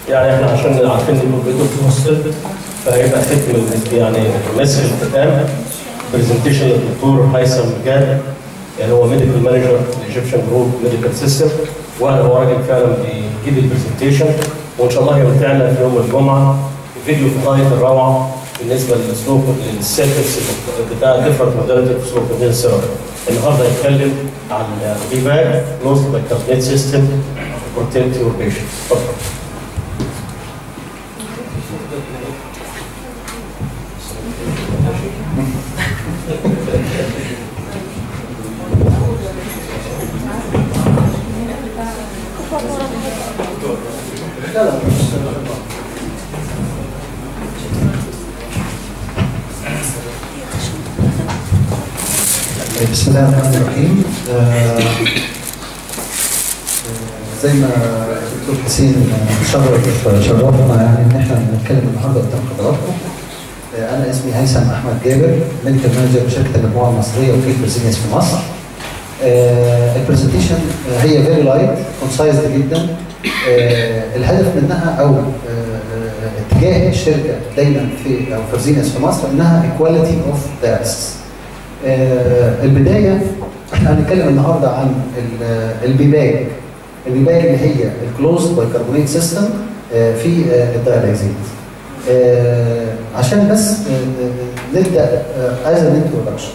يعني احنا عشان عارفين ان كليته في مصر فهيبقى ختم يعني ماسك الختام برزنتيشن للدكتور هيثم جاد يعني هو ميديكال مانجر الايجيبشن جروب ميديكال سيستم وهو راجل فعلا بيجيب البرزنتيشن وان شاء الله يمتعنا في يوم الجمعه بفيديو في غايه الروعه بالنسبه للسلوك للسيرفيس بتاع ديفرنت موداليتي في سلوك الدين السيرفر النهارده هيتكلم عن ريباك لوست بايكاربونيت سيستم بروتكت يور بيشنت اتفضل بسم الله الرحمن الرحيم آه، زي ما الدكتور حسين شرف شرفنا يعني ان احنا نتكلم النهارده قدام حضراتكم آه، انا اسمي هيثم احمد جابر ميديكال مانجر بشركه المجموعه المصريه وكيل برزينيس في مصر آه، البرزنتيشن هي فيري لايت كونسايزد جدا آه، الهدف منها او آه، آه، اتجاه الشركه دايما في او فرزينيس في مصر انها ايكواليتي اوف دايلسيس آه، البدايه احنا هنتكلم النهارده عن ال- البيباك البيباك اللي هي الكلوزد بايكربونيت سيستم في آه، الدايليزيت آه، عشان بس آه، آه، نبدا از ان انترودكشن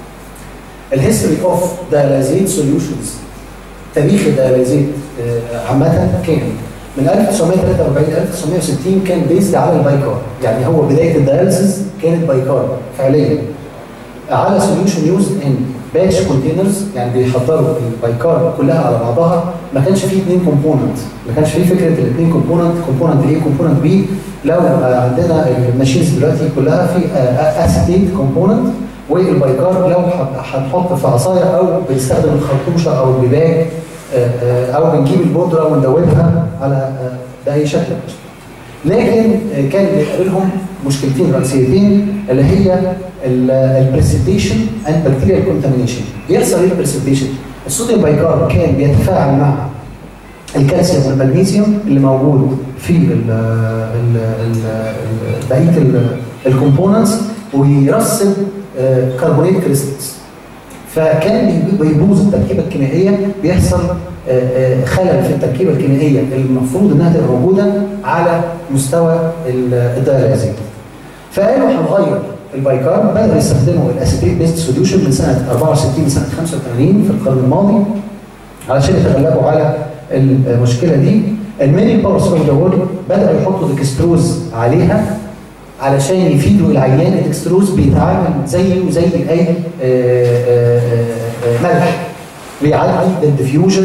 الهيستوري اوف دايليزيت سوليوشنز تاريخ الدايليزيت آه، عامه كان من 1943 1960 كان بيزد على البايكار يعني هو بدايه الدايليسيس كانت بايكار فعليا على سوليوشن يوز ان باتش كونتينرز يعني بيحضروا البايكار كلها على بعضها ما كانش فيه اثنين كومبوننت ما كانش فيه فكره الاثنين كومبوننت كومبوننت ايه كومبوننت بي لو آه، عندنا الماشينز دلوقتي كلها في اسيتيت كومبوننت والبايكار لو ح- هنحط في عصايه او بنستخدم الخرطوشه او البيباج آه، آه، او بنجيب البودره وندوبها على آه، باي شكل من الأشكال. لكن آه، كان بيقابلهم مشكلتين رئيسيتين اللي هي البريسبتيشن اند بكتيريال كونتامينيشن بيحصل ايه البريسبتيشن؟ الصوديوم بايكارب كان بيتفاعل مع الكالسيوم والمغنيسيوم اللي موجود في ال ال ال ال بقيه الكومبوننتس ويرسب آه، كربونيت كريستلز فكان بي- بيبوظ التركيبه الكيميائيه بيحصل آه، آه، خلل في التركيبه الكيميائيه اللي المفروض انها تبقى موجوده على مستوى ال- الدايلازيت فقالوا هنغير البايكار بدأوا يستخدموا الاسيتيت بيست سوليوشن من سنه 64 لسنه 85 في القرن الماضي علشان يتغلبوا على المشكله دي الميني باور اوف ذا وورلد بداوا يحطوا ديكستروز عليها علشان يفيدوا العيان الديكستروز بيتعامل زيه زي اي آه، آه، آه، ملح بيعدي الديفيوجن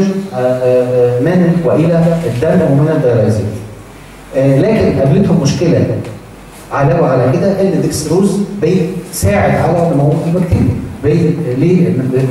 من والى الدم ومن الدياليزيس آه، لكن قابلتهم مشكله علاوه على كده ان الدكستروز بيساعد على نمو البكتيريا بي... ليه؟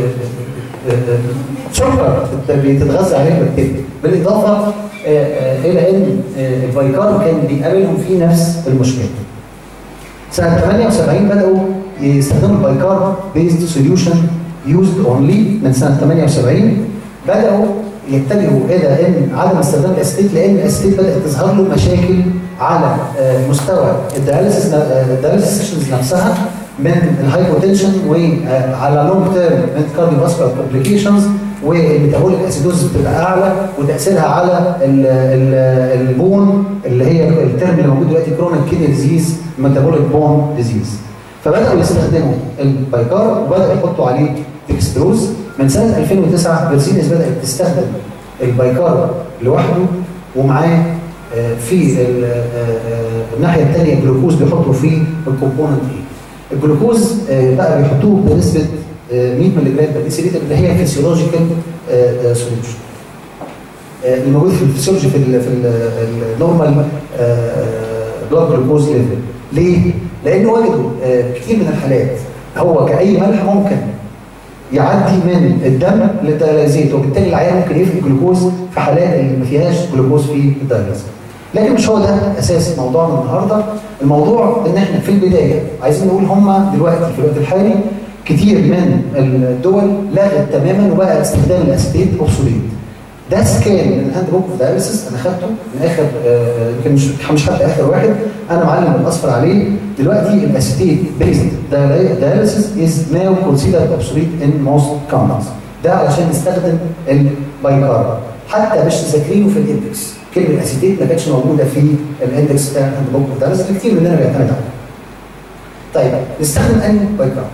سكر بتتغذى عليه البكتيريا بالاضافه آه، آه، الى ان آه، البايكار كان بيقابلهم فيه نفس المشكله. سنه 78 بداوا يستخدموا البايكار بيزد سوليوشن يوزد اونلي من سنه 78 بداوا يتجهوا الى ان عدم استخدام الاستيت لان الاستيت بدات تظهر له مشاكل على آه، مستوى الدياليسيس الدياليسيس سيشنز نفسها من الهايبوتنشن وعلى لونج تيرم من كارديو فاسكولار كومبليكيشنز والميتابوليك اسيدوز بتبقى اعلى وتاثيرها على ال ال البون اللي هي الترم اللي موجود دلوقتي كرونيك كيدني ديزيز ميتابوليك بون ديزيز فبداوا يستخدموا البايكار وبداوا يحطوا عليه تكستروز من سنه 2009 فيرسينيس بدات تستخدم البايكار لوحده ومعاه آه، في ال- آه، آه، الناحيه الثانيه الجلوكوز بيحطوا فيه الكومبوننت ايه الجلوكوز آه، بقى بيحطوه بنسبه آه، 100 ملغ بر ديسيليتر اللي هي فيسيولوجيكال سوليوشن اللي موجود في الفسيولوجي في ال في النورمال بلاد جلوكوز ليفل ليه؟ لان وجدوا آه، كتير من الحالات هو كاي ملح ممكن يعدي من الدم للدياليزيت وبالتالي العيان ممكن يفقد جلوكوز في حالات اللي ما فيهاش جلوكوز في الدياليزيت لكن مش هو ده اساس موضوعنا النهارده الموضوع ان احنا في البدايه عايزين نقول هم دلوقتي في الوقت الحالي كتير من الدول لغت تماما وبقى استخدام الاسيتيت اوبسوليت ده سكان من الهاند بوك اوف دايلسيس انا خدته من اخر آه، يمكن مش مش حتى اخر واحد انا معلم بالاصفر عليه دلوقتي الاسيتيت بيزد دايلسيس از ناو كونسيدرد اوبسوليت ان موست كونتنتس ده علشان نستخدم البايكار حتى مش ذاكرينه في الاندكس كلمه اسيتيت ما كانتش موجوده في الاندكس بتاع الهاند بوك اوف دايلسيس اللي كتير مننا بيعتمد عليه طيب نستخدم انهي بايكار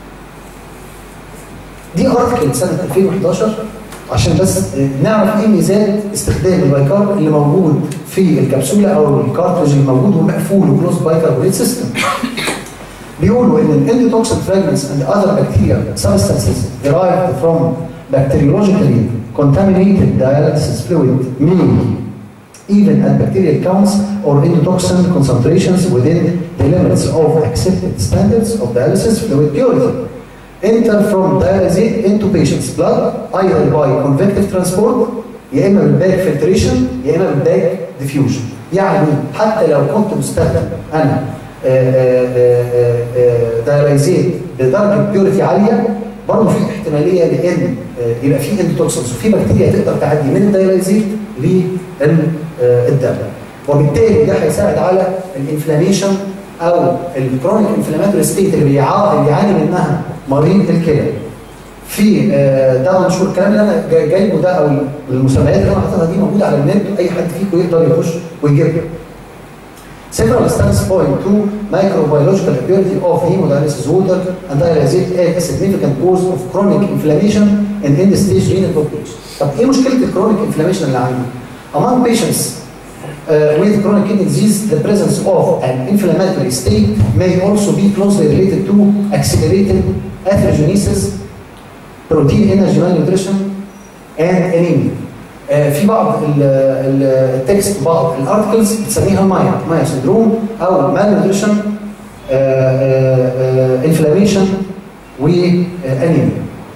دي ارتكل سنه 2011 عشان بس نعرف ايه ميزات استخدام البايكار اللي موجود في الكبسوله او الكارتريج اللي موجود ومقفول وكلوز بايكربونات سيستم. بيقولوا ان الاندوتوكسين fragments and other bacterial substances derived from bacteriologically contaminated dialysis fluid may even at bacterial counts or endotoxin concentrations within the limits of accepted standards of dialysis fluid purity enter from dialysate into patient's blood either by convective transport يا اما بالباك فلتريشن يا اما بالباك ديفيوجن يعني حتى لو كنت مستخدم انا دايلايزيت بدرجه بيوريتي عاليه برضه في احتماليه لان آه، يبقى في اندوتوكسنز وفي بكتيريا تقدر تعدي من الدايلايزيت للدم وبالتالي ده هيساعد على الانفلاميشن او الكرونيك انفلاماتوري ستيت اللي بيعا- اللي بيعاني منها مريض الكلى في آه، ده منشور الكلام اللي انا جاي- جايبه ده او المسميات اللي انا حاططها دي موجوده على النت اي حد فيكم يقدر يخش ويجيبها. Several studies point to microbiological ability of hemodialysis water and dialysate as a significant cause of chronic inflammation in end-stage renal population. طب ايه مشكله الكرونيك انفلاميشن اللي عندي؟ Among patients uh, with chronic kidney disease, the presence of an inflammatory state may also be closely related to accelerated atherogenesis, protein energy malnutrition, and anemia. آه، في بعض ال- ال- التكست بعض الارتكلز بتسميها مايا مايا سندروم او مالنيوتريشن انفلاميشن وانيميا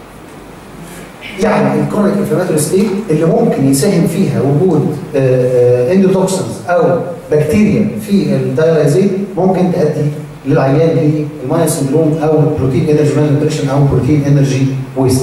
يعني الكرونيك انفلاماتوري ستيت اللي ممكن يساهم فيها وجود اندوتوكسنز او بكتيريا في الدايلايزيت ممكن تؤدي للعيان بالمايا سندروم او بروتين انرجي مالنيوتريشن او بروتين انرجي ويستنج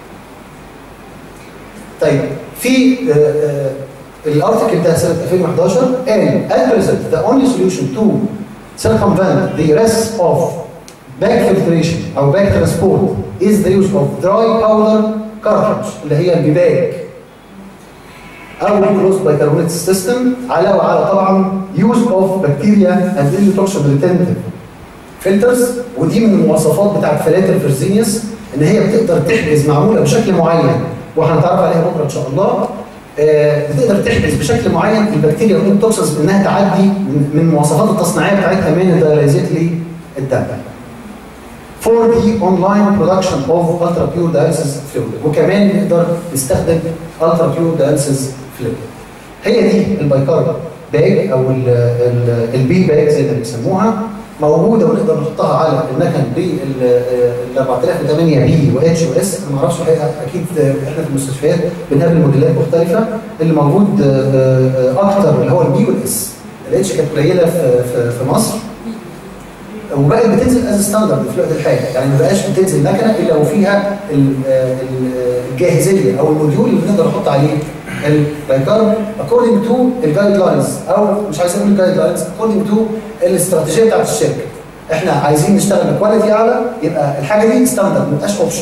طيب في آه، آه، الارتكل ده سنه 2011 قال at present the only solution to circumvent the risks of back filtration او back transport is the use of dry powder cartridge اللي هي البيباك او الكلوز بايكربونات سيستم علاوه على طبعا use of bacteria and endotoxin retentive فلترز ودي من المواصفات بتاعت فلاتر فيرزينيوس ان هي بتقدر تحجز معموله بشكل معين وهنتعرف عليها بكره ان شاء الله آه، بتقدر تحجز بشكل معين البكتيريا والانتوكسنز انها تعدي من من المواصفات التصنيعيه بتاعتها من الدياليزيت للدم. For the online production of ultra pure dialysis fluid وكمان نقدر نستخدم ultra pure dialysis fluid. هي دي البايكارب باج او ال- ال- البي باج زي ما بيسموها موجوده ونقدر نحطها على المكن بال 4008 بي واتش او اس انا ما اعرفش الحقيقه اكيد احنا في المستشفيات بنقابل موديلات مختلفه اللي موجود آه، آه، اكتر اللي هو البي والاس الاتش كانت قليله في في- في مصر وبقت بتنزل از ستاندرد في الوقت الحالي يعني ما بقاش بتنزل مكنه الا وفيها ال- ال- الجاهزيه او الموديول اللي بنقدر نحط عليه البايكارب according to الجايد لاينز او مش عايز اقول الجايد لاينز according to الاستراتيجيه بتاعت الشركه احنا عايزين نشتغل بكواليتي اعلى يبقى الحاجه دي ستاندرد ما تبقاش اوبشن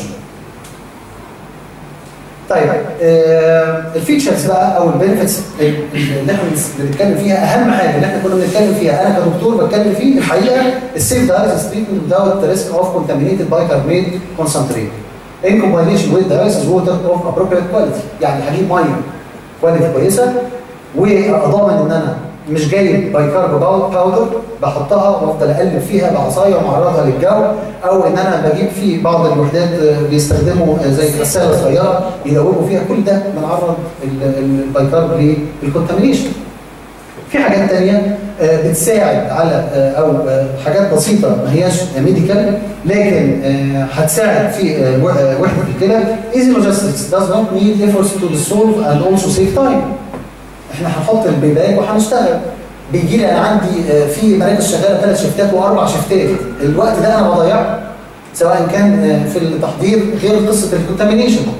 طيب آه الفيتشرز بقى او البنفيتس اللي احنا بنتكلم فيها اهم حاجه اللي احنا كنا بنتكلم فيها انا كدكتور بتكلم فيه الحقيقه السيف دايليسيس تريتمنت without the risk of contaminated bicarbonate concentrate in combination with dialysis water of appropriate quality يعني هجيب ميه كواليتي كويسه واضمن ان انا مش جايب بايكارب باودر بحطها وافضل اقلب فيها بعصايه ومعرضها للجو او ان انا بجيب في بعض الوحدات آه، بيستخدموا آه، زي غساله صغيره يدوبوا فيها كل ده بنعرض ال- البايكارب للكونتامينيشن. في حاجات تانية آه، بتساعد على آه، او آه، حاجات بسيطه ما هياش ميديكال لكن آه، هتساعد في آه، و- آه، وحده الكلى easy logistics does not need efforts to dissolve and also save time احنا هنحط البيباك وهنشتغل بيجي لي انا عندي آه، في مراكز شغاله ثلاث شفتات واربع شفتات الوقت ده انا بضيعه سواء كان آه، في التحضير غير قصه الكونتامينيشن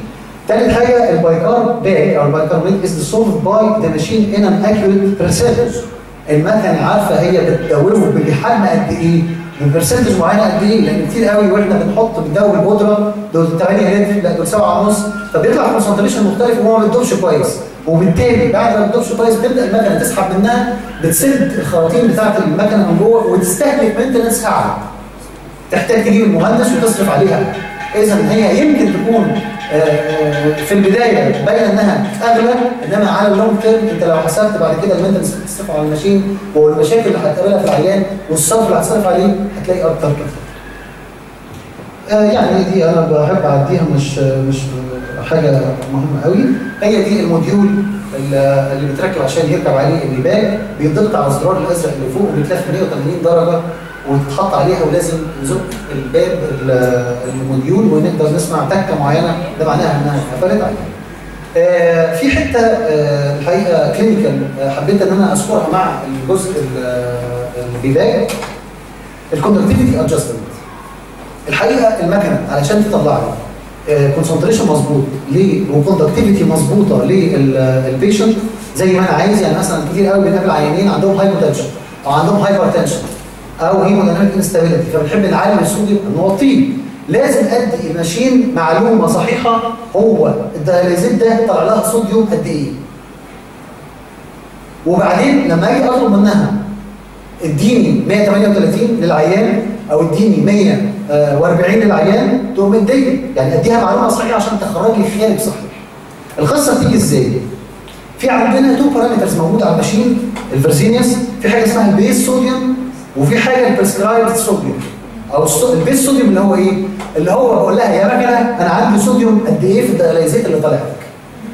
تالت حاجه البايكار باك او البايكاربونيت از dissolved باي ذا ماشين ان ان accurate percentage المكنه عارفه هي بتدوبه بحجم قد ايه ببرسنتج معينه قد ايه لان كتير قوي واحنا بنحط بندوب البودره دول 8 لتر لا دول 7 ونص فبيطلع كونسنتريشن مختلف وهو ما بيدوبش كويس وبالتالي بعد ما بتدوبش كويس بتبدا المكنه تسحب منها بتسد الخراطيم بتاعت المكنه من جوه وتستهلك مينتنس اعلى تحتاج تجيب المهندس وتصرف عليها اذا هي يمكن تكون آه، آه، في البدايه باينه انها اغلى انما على اللونج تيرم انت لو حسبت بعد كده المينتنس اللي هتصرفه على الماشين والمشاكل اللي هتقابلها في العيان والصرف اللي هتصرف عليه هتلاقي اكتر كتير. آه، يعني دي انا بحب اعديها مش مش حاجه مهمه قوي هي دي الموديول اللي اللي بيتركب عشان يركب عليه الريباك بيضغط على الزرار الازرق اللي فوق وبيتلف 180 درجه وتتحط عليها ولازم نزق الباب ال- الموديول ونقدر نسمع تكه معينه ده معناها انها قفلت عليها. آه، في حته آه، الحقيقه كلينيكال آه، حبيت ان انا اذكرها مع الجزء ال- الريباك الكوندكتيفيتي ادجستمنت الحقيقه المكنه علشان تطلع لي كونسنتريشن مظبوط ليه وكوندكتيفيتي مظبوطه للبيشنت زي ما انا عايز يعني مثلا كتير قوي بنقابل عيانين عندهم هايبوتنشن او عندهم هايبر تنشن او هيموديناميك انستابيليتي فبنحب نعلم الصوديوم نوطيه لازم ادي الماشين معلومه صحيحه هو الدياليزيت ده طلع لها صوديوم قد ايه وبعدين لما اجي اطلب منها اديني 138 للعيان او اديني 140 للعيان تقوم مديه يعني اديها معلومه صحيحه عشان تخرج لي خارج صحيح. القصه بتيجي ازاي؟ في عندنا تو بارامترز موجوده على الماشين الفرزينيوس في حاجه اسمها البيس صوديوم وفي حاجه البريسكرايبد صوديوم او الصو- البيس صوديوم اللي هو ايه؟ اللي هو بقول لها يا مكنه انا عندي صوديوم قد ايه في الدياليزيت اللي طالع لك.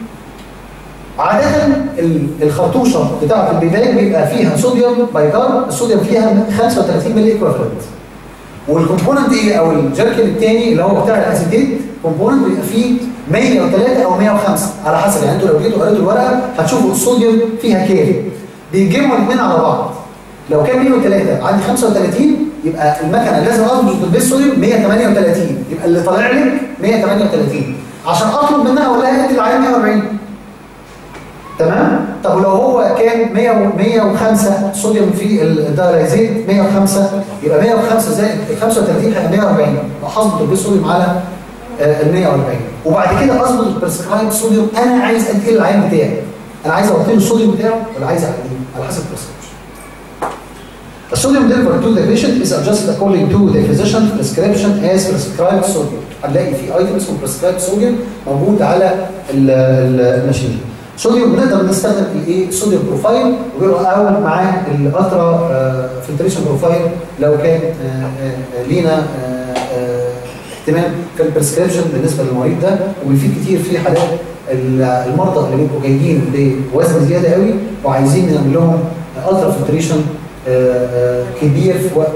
عادة ال- الخرطوشة بتاعة البيباك بيبقى فيها صوديوم بايكار الصوديوم فيها 35 ملي ايكوفلنت والكومبوننت ايه او الجركن الثاني اللي هو بتاع الاسيتيت كومبوننت بيبقى فيه 103 او 105 على حسب يعني انتوا لو جيتوا قريتوا الورقه هتشوفوا الصوديوم فيها كام بيتجمعوا الاثنين على بعض لو كان 103 عندي 35 يبقى المكنه لازم اضبط بالبيس صوديوم 138 يبقى اللي طالع لك 138 عشان اطلب منها اقول لها ادي العيان 140 تمام طب ولو هو كان 100 و 105 صوديوم في الدايليزيت 105 يبقى 105 زائد 35 هيبقى 140 هظبط البيس صوديوم على آه، ال 140 وبعد كده اظبط البرسكرايب صوديوم انا عايز قد ايه العين بتاعي انا عايز اوطي له الصوديوم بتاعه ولا عايز اقلله على حسب البرسكريبشن The sodium delivered to the patient is adjusted according to the physician prescription as prescribed sodium. هنلاقي في ايتم اسمه prescribed sodium موجود على ال- ال- الماشين. صوديوم بنقدر نستخدم الايه؟ الصوديوم بروفايل وبيبقى او معاه الالترا فلتريشن بروفايل لو كان آه، آه، لينا آه، آه، اهتمام في البريسكريبشن بالنسبه للمريض ده وفي كتير في حالات ال- المرضى اللي بيبقوا جايين بوزن زياده قوي وعايزين نعمل لهم الترا فلتريشن كبير في وقت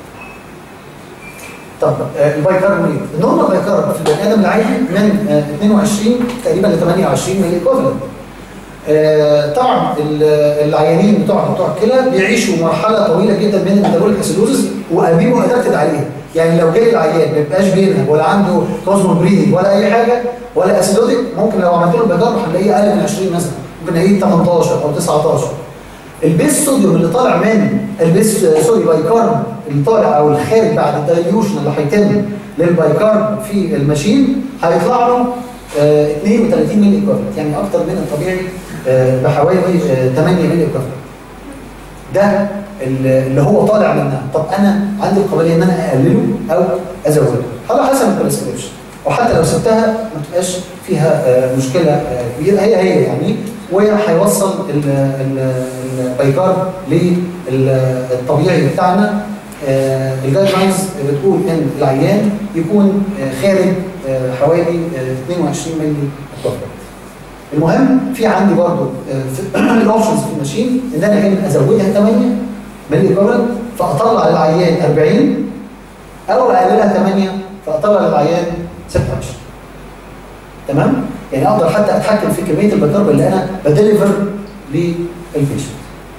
طب آه، البايكربونات النورمال بايكرب في البني ادم العادي من آه، 22 تقريبا ل 28 ملي كوفلنت طبعا ال- العيانين بتوع بتوع الكلى بيعيشوا مرحله طويله جدا من الميتابوليك اسيدوزس وبيبقوا ادابتد عليها يعني لو جاي العيان ما يبقاش بينهب ولا عنده كوزمو بريدنج ولا اي حاجه ولا اسيدوتيك ممكن لو عملت له البايكرب هنلاقيه اقل من 20 مثلا ممكن نلاقيه 18 او 19 البيس صوديوم اللي طالع من البيس سوري بايكارب اللي طالع او الخارج بعد الدايليوشن اللي هيتم للبايكارب في الماشين هيطلع له آه، 32 ملي ايكوفلنت يعني اكتر من الطبيعي آه، بحوالي آه، 8 ملي ايكوفلنت ده ال- اللي هو طالع منها طب انا عندي القابليه ان انا اقلله او ازوده على حسب البريسكريبشن وحتى لو سبتها ما تبقاش فيها آه، مشكله آه، كبيره هي هي يعني وهيوصل ال- ال- البايكارب للطبيعي بتاعنا الجايد لاينز بتقول ان العيان يكون آه، خارج آه، حوالي آه، 22 مللي اكوفلنت المهم في عندي برضو الاوبشنز في الماشين ان انا كان ازودها 8 مللي ايكوفلنت فاطلع للعيان 40 او اقللها 8 فاطلع للعيان 26 تمام؟ يعني اقدر حتى اتحكم في كميه البكارب اللي انا بديليفر للبيشنت.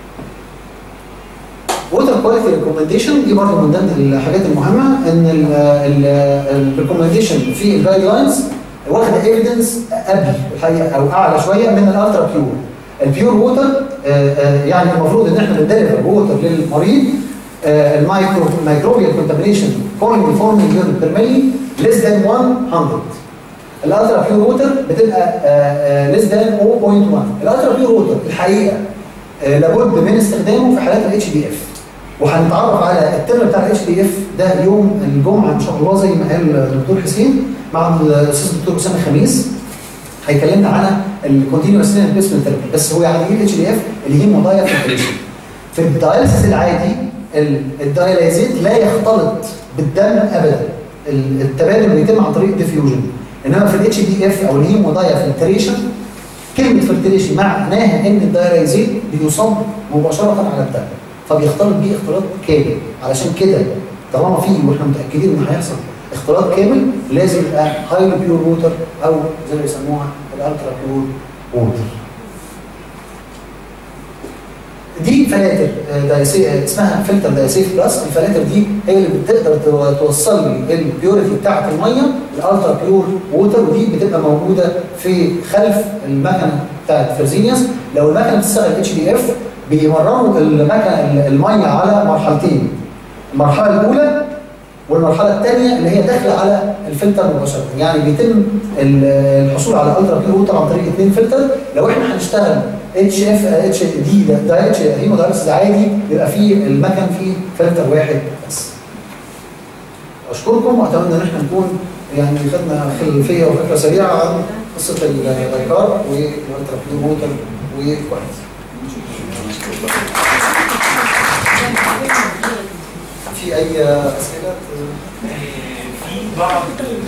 ووتر كواليتي ريكومنديشن دي برضه من ضمن الحاجات المهمه ان الريكومنديشن في الجايد لاينز واخده ايفيدنس قبل الحقيقه او اعلى شويه من الالترا بيور البيور ووتر يعني المفروض ان احنا نديليفر ووتر للمريض المايكرو مايكروبيال كونتامينيشن كولوني فورمينج يونت بير ملي ليس ذان 100 الالترا بيور ووتر بتبقى ليس ذان 0.1 الالترا بيور ووتر الحقيقه آه، لابد من استخدامه في حالات الاتش دي اف وهنتعرف على الترم بتاع الاتش دي اف ده يوم الجمعه ان شاء الله زي ما قال الدكتور حسين مع الاستاذ الدكتور اسامه خميس هيكلمنا عن الكونتينوس ريبليسمنت ثيرابي بس هو يعني ايه الاتش دي اف اللي هي مضايق في الدايلسيس العادي ال- الدايليزيت لا يختلط بالدم ابدا ال- التبادل بيتم عن طريق الديفيوجن انما في الاتش دي اف او الهيمودايا فلتريشن كلمه فلتريشن معناها ان الدايليزيت بيصب مباشره على الدم فبيختلط بيه اختلاط كامل علشان كده طالما فيه واحنا متاكدين ان هيحصل اختلاط كامل لازم يبقى هايلي بيور ووتر او زي ما بيسموها الالترا بيور ووتر دي فلاتر آه، دايسي آه، اسمها فلتر دايسيف بلس الفلاتر دي هي اللي بتقدر تو- توصل لي البيوريتي بتاعه الميه الالترا بيور ووتر ودي بتبقى موجوده في خلف المكنه بتاعه فرزينيوس لو المكنه بتشتغل اتش دي اف بيمرروا المكنه الميه على مرحلتين المرحله الاولى والمرحله الثانيه اللي هي داخله على الفلتر مباشره يعني بيتم ال- الحصول على الترا بيور ووتر عن طريق اثنين فلتر لو احنا هنشتغل اتش اف اتش دي ده, ده اتش هيمودايلسيس عادي يبقى فيه المكن فيه فلتر واحد بس اشكركم واتمنى ان احنا نكون يعني خدنا خلفيه وفكره سريعه عن قصه البيكار والالترا بيور ووتر وكويس في اي اسئله في بعض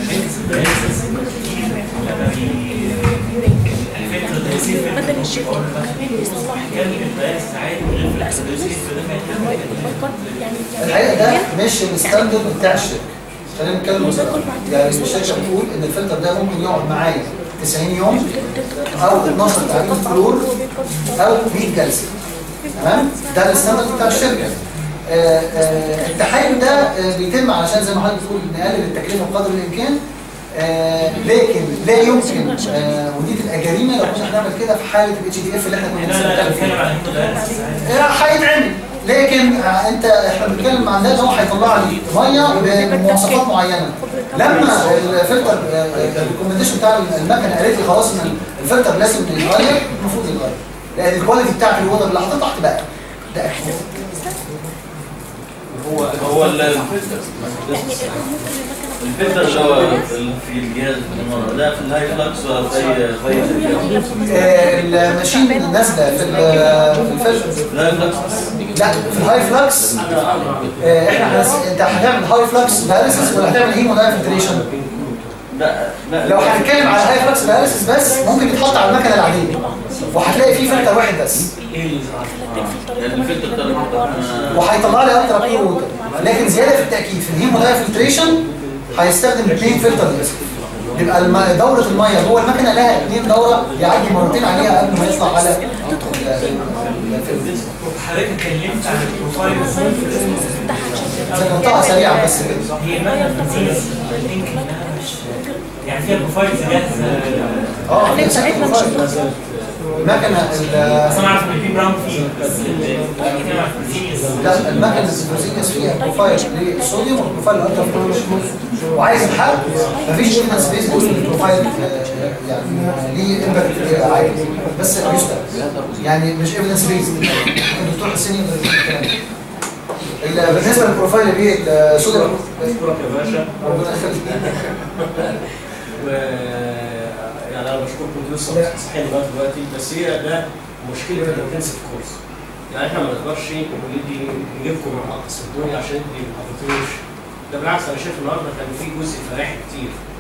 بدل الشفاء كمان يصلح كان البيان ساعات غير في التدريس فده ما يتعمل يعني الحقيقه ده مش الستاندرد بتاع الشركه خلينا نتكلم بصراحه يعني الشركه بتقول ان الفلتر ده ممكن يقعد معايا 90 يوم او 12 تعريف فلور او 100 جلسه تمام ده الستاندرد بتاع الشركه آه، آه، التحايل ده آه، بيتم علشان زي ما حضرتك بتقول نقلل التكلفه بقدر الامكان آه، لكن لا يمكن آه، ودي تبقى جريمه لو كنا هنعمل كده في حاله الاتش دي اف اللي احنا كنا احنا لسه لا بنتكلم بنتكلم فيها عن الهيمودايلسيس آه، هيتعمل لكن آه، انت احنا بنتكلم عن ده ان هو هيطلع لي ميه بمواصفات معينه لما الفلتر الريكومنديشن بتاع المكنه قالت لي خلاص ان الفلتر لازم يتغير المفروض يتغير لان الكواليتي بتاعت الوضع اللي حاططها هتبقى ده اكيد هو هو ال- الفلتر اللي هو في الجهاز بالمرة ده في الهاي فلكس ولا في اي في اي شركة؟ آه، الماشين نازله في ال- في الفلتر الهاي فلكس بس لا في الهاي فلكس آه، احنا هنس... انت هتعمل هاي فلكس دايلسيس ولا هتعمل هيمو دايفلتريشن لا لا لو هنتكلم على هاي فلكس دايلسيس بس ممكن يتحط على المكنه العاديه وهتلاقي فيه فلتر واحد بس ايه اللي يعني الفلتر ده أنا- وهيطلع لي الترا بيور ووتر لكن زياده في التاكيد في الهيمو دايفلتريشن هيستخدم اثنين فلتر للاسف يبقى الم... دوره الميه جوه المكنه لها اثنين دوره يعدي مرتين عليها قبل ما يطلع على ال- الفلتر. حضرتك اتكلمت عن البروفايل زي منطقه سريعه بس كده هي المادة الفرنسية يمكن انها مش يعني فيها بروفايل جاهز اه لسه في بروفايل. المكنه ال- اصل انا عارف ان في براون فيه بس اللي بتكلم عن الفرنسية لا المكنه السبرزيكس فيها بروفايل للصوديوم وبروفايل الالترا وعايز الحل مفيش ايفيدنس بيز بيقول ان البروفايل آه، يعني ليه امباكت عالي بس يستخدم يعني مش ايفيدنس بيز الدكتور حسين يقدر يقول الكلام ده. ال- بالنسبه للبروفايل اللي هي الصوديوم اشكرك يا باشا ربنا يخليك و يعني انا بشكركم انتوا لسه صحيين لغايه دلوقتي بس هي ده مشكله الانتنسيف كورس يعني احنا ما نقدرش ندي نجيبكم من اقصى الدنيا عشان انتوا ما حضرتوش ده بالعكس انا شايف النهارده كان في جزء فراحي كتير